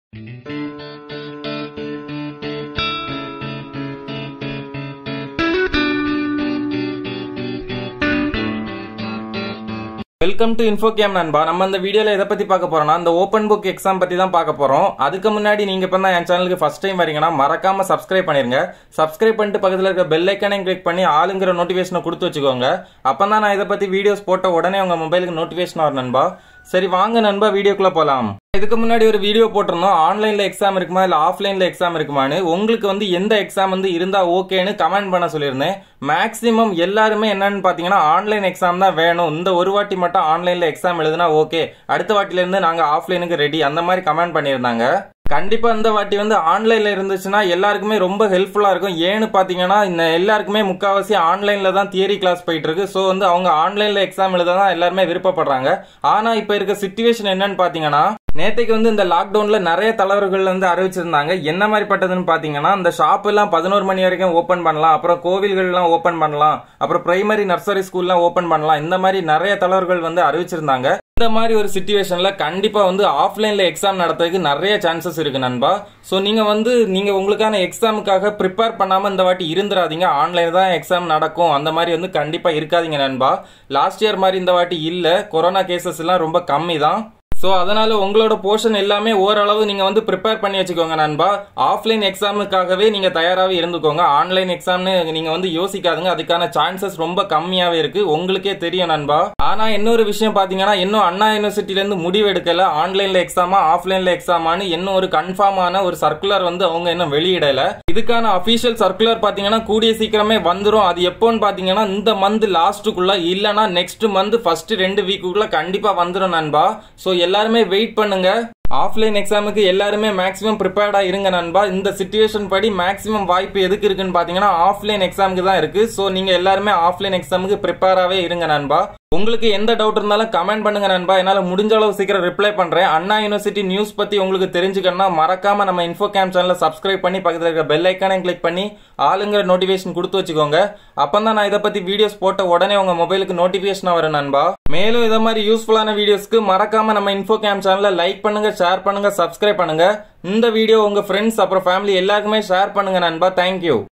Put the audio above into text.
welcome to info game நண்பா நம்ம இந்த வீடியோல எதை பத்தி பார்க்க போறோம்னா இந்த ஓப்பன் புக் எக்ஸாம் பத்தி தான் பார்க்க போறோம் அதுக்கு முன்னாடி நீங்க இப்போ தான் என் சேனலுக்கு ஃபர்ஸ்ட் டைம் வரீங்கன்னா மறக்காம சப்ஸ்கிரைப் பண்ணிருங்க சப்ஸ்கிரைப் பண்ணிட்டு பக்கத்துல இருக்க பெல் ஐக்கனையும் கிளிக் பண்ணி ஆளுங்கிற நோட்டிஃபிகேஷனை கொடுத்து வச்சுக்கோங்க அப்பதான் நான் இதை பத்தி வீடியோஸ் போட்ட உடனே உங்க மொபைலுக்கு நோட்டிஃபிகேஷன் வரும் நண்பா சரி வாங்க நண்பா வீடியோக்குள்ள போலாம் இதுக்கு முன்னாடி ஒரு வீடியோ போட்டிருந்தோம் ஆன்லைன்ல எக்ஸாம் இருக்குமா இல்ல ஆஃப்லைன்ல எக்ஸாம் இருக்குமான்னு உங்களுக்கு வந்து எந்த எக்ஸாம் வந்து இருந்தா ஓகேன்னு கமெண்ட் பண்ண சொல்லியிருந்தேன் மேக்ஸிமம் எல்லாருமே என்னன்னு பாத்தீங்கன்னா ஆன்லைன் எக்ஸாம் தான் வேணும் இந்த ஒரு வாட்டி மட்டும் ஆன்லைன்ல எக்ஸாம் எழுதுனா ஓகே அடுத்த வாட்டில இருந்து நாங்க ஆஃப்லைனுக்கு ரெடி அந்த மாதிரி கமெண்ட் பண்ணியிருந்தாங்க கண்டிப்பா இந்த வாட்டி வந்து ஆன்லைன்ல இருந்துச்சுன்னா எல்லாருக்குமே ரொம்ப ஹெல்ப்ஃபுல்லா இருக்கும் ஏன்னு பாத்தீங்கன்னா இந்த எல்லாருக்குமே முக்காவாசி ஆன்லைன்ல தான் தியரி கிளாஸ் போயிட்டு இருக்கு ஸோ வந்து அவங்க ஆன்லைன்ல எக்ஸாம் எழுத தான் எல்லாருமே விருப்பப்படுறாங்க ஆனா இப்ப இருக்க சுச்சுவேஷன் என்னன்னு பாத்தீங்கன்னா நேத்தைக்கு வந்து இந்த லாக்டவுன்ல நிறைய தலைவர்கள் வந்து அறிவிச்சிருந்தாங்க என்ன மாதிரி பட்டதுன்னு பாத்தீங்கன்னா இந்த ஷாப் எல்லாம் பதினோரு மணி வரைக்கும் ஓபன் பண்ணலாம் அப்புறம் கோவில்கள் எல்லாம் ஓபன் பண்ணலாம் அப்புறம் பிரைமரி நர்சரி ஸ்கூல்லாம் ஓபன் பண்ணலாம் இந்த மாதிரி நிறைய தலைவர்கள் வந்து அறிவிச்சிருந்தாங்க இந்த மாதிரி ஒரு சுச்சுவேஷன்ல கண்டிப்பா வந்து ஆஃப்லைன்ல எக்ஸாம் நடத்துறதுக்கு நிறைய சான்சஸ் இருக்கு நண்பா ஸோ நீங்க வந்து நீங்க உங்களுக்கான எக்ஸாமுக்காக ப்ரிப்பேர் பண்ணாம இந்த வாட்டி இருந்துராதீங்க ஆன்லைன் தான் எக்ஸாம் நடக்கும் அந்த மாதிரி வந்து கண்டிப்பா இருக்காதீங்க நண்பா லாஸ்ட் இயர் மாதிரி இந்த வாட்டி இல்ல கொரோனா கேசஸ் எல்லாம் ரொம்ப கம்மி தான் ஸோ அதனால உங்களோட போர்ஷன் எல்லாமே ஓரளவு நீங்க வந்து ப்ரிப்பேர் பண்ணி வச்சுக்கோங்க நண்பா ஆஃப்லைன் எக்ஸாமுக்காகவே நீங்க தயாராகவே இருந்துக்கோங்க ஆன்லைன் எக்ஸாம்னு நீங்க வந்து யோசிக்காதுங்க அதுக்கான சான்சஸ் ரொம்ப கம்மியாவே இருக்கு உங்களுக்கே தெரியும் நண்பா ஆனா இன்னொரு விஷயம் பாத்தீங்கன்னா இன்னும் அண்ணா யூனிவர்சிட்டில இருந்து முடிவு எடுக்கல ஆன்லைன்ல எக்ஸாமா ஆஃப்லைன்ல எக்ஸாமான்னு இன்னும் ஒரு கன்ஃபார்மான ஒரு சர்க்குலர் வந்து அவங்க இன்னும் வெளியிடல இதுக்கான அபிஷியல் சர்க்குலர் பாத்தீங்கன்னா கூடிய சீக்கிரமே வந்துரும் அது எப்போன்னு பாத்தீங்கன்னா இந்த மந்த் லாஸ்ட்டுக்குள்ள இல்லனா நெக்ஸ்ட் மந்த் ஃபர்ஸ்ட் ரெண்டு வீக்குக்குள்ள கண்டிப்பா வந்துரும் நண்பா சோ எல்லாருமே வெயிட் பண்ணுங்க ஆஃப்லைன் எக்ஸாமுக்கு எல்லாருமே மேக்ஸிமம் ப்ரிப்பேர்டா இருங்க நண்பா இந்த சுச்சுவேஷன் படி மேக்ஸிமம் வாய்ப்பு எதுக்கு இருக்குன்னு பாத்தீங்கன்னா ஆஃப்லைன் எக்ஸாமுக்கு தான் இருக்கு ஸோ நீங்க எல்லாருமே ஆஃப்லைன் எக்ஸாமுக்கு ப்ரிப்பேராகவே இருங்க நண்பா உங்களுக்கு எந்த டவுட் இருந்தாலும் கமெண்ட் பண்ணுங்க நண்பா என்னால முடிஞ்ச அளவு சீக்கிரம் ரிப்ளை பண்றேன் அண்ணா யூனிவர்சிட்டி நியூஸ் பத்தி உங்களுக்கு தெரிஞ்சுக்கணும்னா மறக்காம நம்ம இன்ஃபோ கேம் சேனலை சப்ஸ்கிரைப் பண்ணி பக்கத்துல இருக்க பெல் ஐக்கானையும் கிளிக் பண்ணி ஆளுங்கிற நோட்டிபிகேஷன் கொடுத்து வச்சுக்கோங்க அப்பதான் நான் இதை பத்தி வீடியோஸ் போட்ட உடனே உங்க மொபைலுக்கு நோட்டிபிகேஷன் வரும் நண்பா மேலும் இதை மாதிரி யூஸ்ஃபுல்லான வீடியோஸ்க்கு மறக்காம நம்ம இன்ஃபோ கேம் சேனலை லைக் பண்ணுங்க ஷேர் பண்ணுங்க சப்ஸ்கிரைப் பண்ணுங்க இந்த வீடியோ உங்க ஃப்ரெண்ட்ஸ் அப்புறம் ஃபேமிலி எல்லாருக்குமே ஷேர் பண்ணுங்க நண்பா தேங்க்யூ